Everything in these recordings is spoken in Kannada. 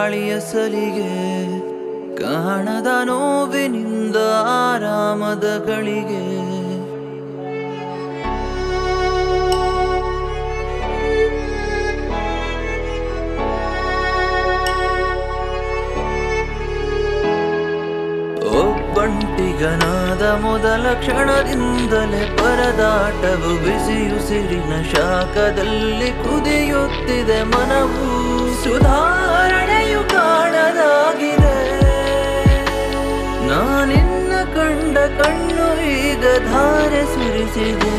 ಗಾಳಿಯ ಸಲಿಗೆ ಕಾಣದ ನೋವಿನಿಂದ ಆರಾಮದ ಗಳಿಗೆ ಒಬ್ಬಂಟಿಗನಾದ ಮೊದಲ ಕ್ಷಣದಿಂದಲೇ ಪರದಾಟವು ಬಿಸಿಯುಸಿರಿನ ಶಾಖದಲ್ಲಿ ಕುದಿಯುತ್ತಿದೆ ಮನವು ಸುಧಾರಣೆಯು ಕಾಣದಾಗಿದೆ ನಾನಿನ್ನ ಕಂಡ ಕಣ್ಣು ಈಗ ಧಾರೆ ಸುರಿಸಿದೆ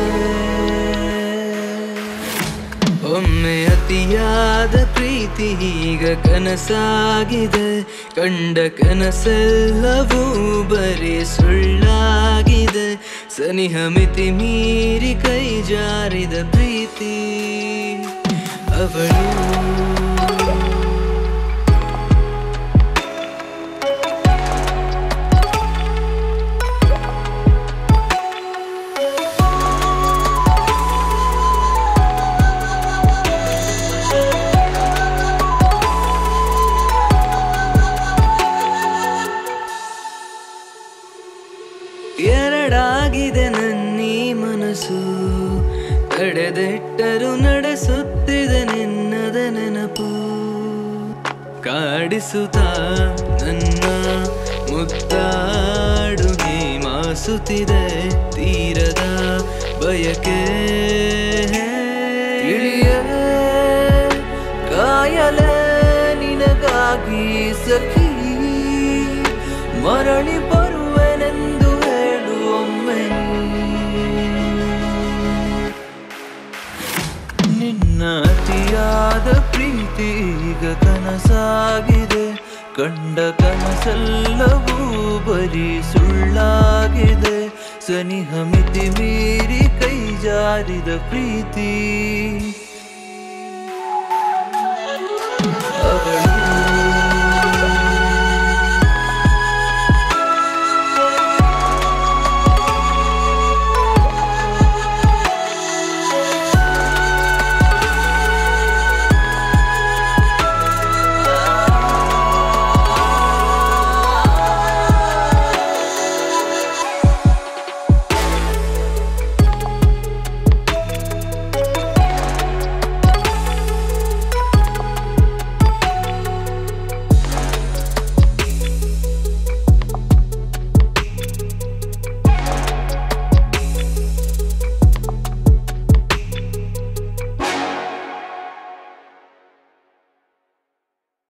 ಒಮ್ಮೆ ಅತಿಯಾದ ಪ್ರೀತಿ ಈಗ ಕನಸಾಗಿದೆ ಕಂಡ ಕನಸೆಲ್ಲವೂ ಬರೀ ಸುಳ್ಳಾಗಿದೆ ಸನಿಹ ಮಿತಿ ಮೀರಿ ಕೈ ಜಾರಿದ ಪ್ರೀತಿ ಅವಳು ಎರಡಾಗಿದೆ ನನ್ನೀ ಮನಸ್ಸು ತಡೆದಿಟ್ಟರು ನಡೆಸುತ್ತಿದೆ ನಿನ್ನದ ನೆನಪು ಕಾಡಿಸುತ್ತಾ ನನ್ನ ಮುತ್ತಾಡುಗೆ ಮಾಸುತ್ತಿದೆ ತೀರದ ಬಯಕೆ ತಿಳಿಯಲೇ ಕಾಯಲೇ ನಿನಗಾಗಿ ಸಖಿ ಮರಳಿ ಬರುವೆನೆಂದು ಹೇಳು ಒಮ್ಮೆ ನಿನ್ನ ಅತಿಯಾದ ಪ್ರೀತಿ ಈಗ ಕನಸಾಗಿದೆ ಕಂಡ ಕನಸೆಲ್ಲವೂ ಬರೀ ಸುಳ್ಳಾಗಿದೆ ಸನಿಹ ಮಿತಿ ಮೀರಿ ಕೈ ಜಾರಿದ ಪ್ರೀತಿ